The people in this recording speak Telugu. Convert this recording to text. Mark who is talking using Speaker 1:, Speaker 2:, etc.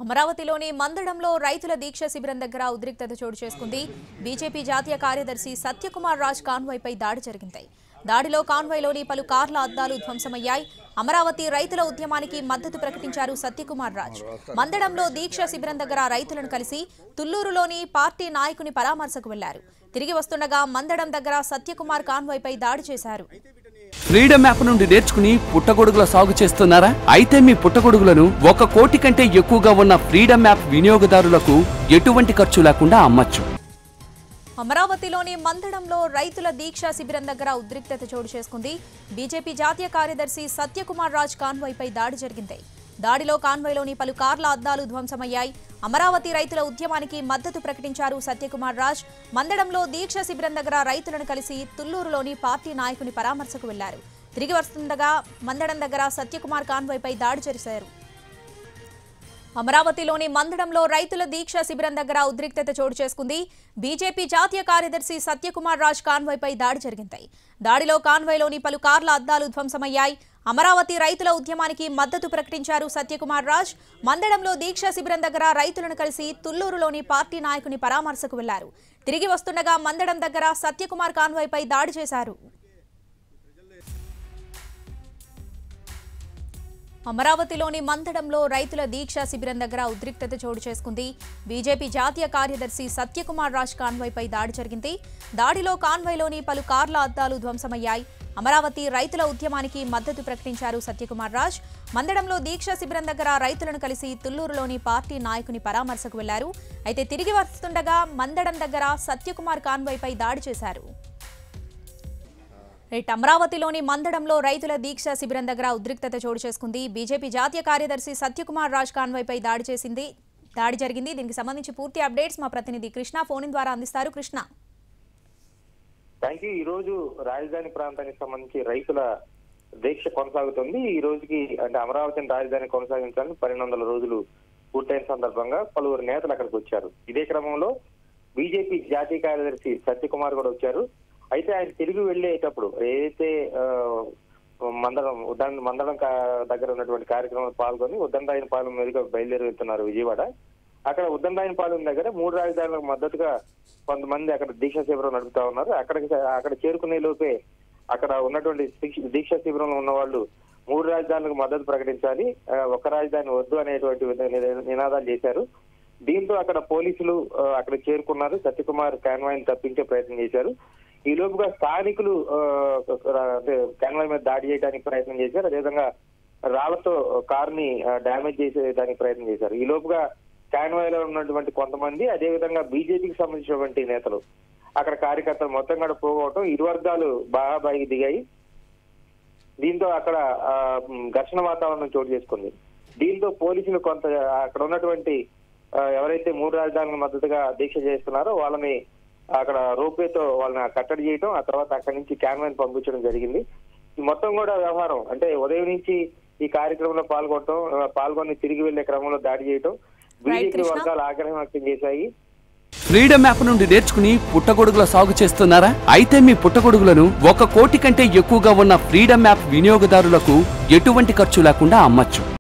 Speaker 1: అమరావతిలోని మందడంలో రైతుల దీక్ష శిబిరం దగ్గర ఉద్రిక్తత చోటు చేసుకుంది బీజేపీ జాతీయ కార్యదర్శి సత్యకుమార్ రాజ్ కాన్వాయ్పై దాడి జరిగింది దాడిలో కాన్వాయ్లోని పలు కార్ల అద్దాలు ధ్వంసమయ్యాయి అమరావతి రైతుల ఉద్యమానికి మద్దతు ప్రకటించారు సత్యకుమార్ రాజ్ మందడంలో దీక్ష శిబిరం దగ్గర రైతులను కలిసి తుళ్లూరులోని పార్టీ నాయకుని పరామర్శకు వెళ్లారు తిరిగి వస్తుండగా మందడం దగ్గర సత్యకుమార్ కాన్వాయ్పై దాడి చేశారు
Speaker 2: ఫ్రీడమ్ యాప్ నుండి నేర్చుకుని పుట్టగొడుగుల సాగు చేస్తున్నారా అయితే మీ పుట్టగొడుగులను ఒక కోటి కంటే ఎక్కువగా ఉన్న ఫ్రీడమ్ యాప్ వినియోగదారులకు ఎటువంటి ఖర్చు లేకుండా అమ్మచ్చు
Speaker 1: అమరావతిలోని మందడంలో రైతుల దీక్షా శిబిరం దగ్గర ఉద్రిక్తత చోటు చేసుకుంది బీజేపీ జాతీయ కార్యదర్శి సత్యకుమార్ రాజ్ కాన్వాయ్పై దాడి జరిగింది దాడిలో కాన్వాయ్లోని పలు కార్ల అద్దాలు ధ్వంసమయ్యాయి అమరావతి రైతుల ఉద్యమానికి మద్దతు ప్రకటించారు సత్యకుమార్ రాజ్ మందడంలో దీక్ష శిబిరం దగ్గర రైతులను కలిసి తుళ్లూరులోని పార్టీ నాయకుని పరామర్శకు వెళ్లారు తిరిగి వస్తుండగా మందడం దగ్గర సత్యకుమార్ కాన్వాయ్పై దాడి చేశారు అమరావతిలోని మందడంలో రైతుల దీక్ష శిబిరం దగ్గర ఉద్రిక్తత చోటు చేసుకుంది బీజేపీ జాతీయ కార్యదర్శి సత్యకుమార్ రాజ్ కాన్వాయ్పై దాడి జరిగింది దాడిలో కాన్వాయ్లోని పలు కార్ల అద్దాలు ధ్వంసమయ్యాయి అమరావతి రైతుల ఉద్యమానికి మద్దతు ప్రకటించారు సత్యకుమార్ రాజ్ మందడంలో దీక్ష శిబిరం దగ్గర రైతులను కలిసి తుళ్లూరులోని పార్టీ నాయకుని పరామర్శకు వెళ్లారు తిరిగి వస్తుండగా మందడం దగ్గర సత్యకుమార్ కాన్వాయ్పై దాడి చేశారు అమరావతిలోని మందడంలో రైతుల దీక్షా శిబిరం దగ్గర ఉద్రిక్తత చోటు చేసుకుంది బీజేపీ జాతీయ కార్యదర్శి సత్యకుమార్ రాజ్ కాన్వాయ్పై దాడి జరిగింది దాడిలో కాన్వాయ్లోని పలు కార్ల అద్దాలు ధ్వంసమయ్యాయి అమరావతి రైతుల ఉద్యమానికి మద్దతు ప్రకటించారు సత్యకుమార్ రాజ్ మందడంలో దీక్షా శిబిరం దగ్గర రైతులను కలిసి తుళ్లూరులోని పార్టీ నాయకుని పరామర్శకు వెళ్లారు అయితే తిరిగి వస్తుండగా మందడం దగ్గర సత్యకుమార్ కాన్వాయ్పై దాడి చేశారు రైట్ అమరావతిలోని మందడంలో రైతుల దీక్ష శిబిరం దగ్గర ఉద్రిక్తత చోటు చేసుకుంది బీజేపీ జాతీయ కార్యదర్శి సత్యకుమార్ రాజ్ కాన్వాయ్పై దాడి చేసింది దాడి జరిగింది దీనికి సంబంధించి పూర్తి అప్డేట్స్ మా ప్రతినిధి కృష్ణ ఫోన్ ద్వారా అందిస్తారు కృష్ణ
Speaker 3: థ్యాంక్ యూ ఈ రోజు రాజధాని ప్రాంతానికి సంబంధించి రైతుల దీక్ష కొనసాగుతుంది ఈ రోజుకి అంటే అమరావతిని రాజధాని కొనసాగించాలని పన్నెండు వందల రోజులు పూర్తయిన సందర్భంగా పలువురు నేతలు అక్కడికి వచ్చారు ఇదే క్రమంలో బీజేపీ జాతీయ కార్యదర్శి సత్యకుమార్ కూడా వచ్చారు అయితే ఆయన తిరిగి వెళ్ళేటప్పుడు ఏదైతే ఆ, మందడం ఉద్దండ మందడం కా- దగ్గర ఉన్నటువంటి కార్యక్రమంలో పాల్గొని ఉద్దండాయన పాలెం మీదుగా బయలుదేరి వెళ్తున్నారు విజయవాడ అక్కడ ఉద్దండాయన పాలెం దగ్గర మూడు రాజధానులకు మద్దతుగా కొంతమంది అక్కడ దీక్ష శిబిరం నడుపుతా ఉన్నారు అక్కడికి అక్కడ చేరుకునే లోపే అక్కడ ఉన్నటువంటి దీక్ష- దీక్ష శిబిరంలో ఉన్న వాళ్ళు మూడు రాజధానులకు మద్దతు ప్రకటించాలి ఆ, ఒక రాజధాని వద్దు అనేటువంటి నినా- నినాదాలు చేశారు దీంతో అక్కడ పోలీసులు ఆ, అక్కడ చేరుకున్నారు సత్యకుమార్ కాన్వాయ్ని తప్పించే ప్రయత్నం చేశారు ఈ లోపుగా స్థానికులు ఆ, అంటే కాన్వాయ్ మీద దాడి చేయడానికి ప్రయత్నం చేశారు అదేవిధంగా రాళ్లతో కార్ ని డ్యామేజ్ చేసే దానికి ప్రయత్నం చేశారు ఈ లోపుగా కాన్వాయ్ లో ఉన్నటువంటి కొంతమంది అదే విధంగా బీజేపీకి సంబంధించినటువంటి నేతలు అక్కడ కార్యకర్తలు మొత్తం కూడా పోగొట్టడం ఇరు వర్గాలు బాగా దిగాయి దీంతో అక్కడ ఆ, మ్, ఘర్షణ వాతావరణం చోటు చేసుకుంది దీంతో పోలీసులు కొంత అక్కడ ఉన్నటువంటి ఆ, ఎవరైతే మూడు రాజధానులకు మద్దతుగా దీక్ష చేస్తున్నారో వాళ్ళని అక్కడ రోప్వేతో వాళ్ళని కట్టడి చేయడం ఆ తర్వాత అక్కడి నుంచి క్యాన్వైన్ పంపించడం జరిగింది ఈ మొత్తం కూడా వ్యవహారం అంటే ఉదయం నుంచి ఈ కార్యక్రమంలో పాల్గొనడం ఆ, పాల్గొని తిరిగి వెళ్లే క్రమంలో దాడి చేయడం బీజేపీ
Speaker 1: కృష్ణ.
Speaker 3: వర్గాలు ఆగ్రహం వ్యక్తం చేశాయి
Speaker 2: ఫ్రీడమ్ యాప్ నుండి నేర్చుకుని పుట్టగొడుగుల సాగు చేస్తున్నారా అయితే మీ పుట్టగొడుగులను ఒక కోటి కంటే ఎక్కువగా ఉన్న ఫ్రీడమ్ యాప్ వినియోగదారులకు ఎటువంటి ఖర్చు లేకుండా అమ్మచ్చు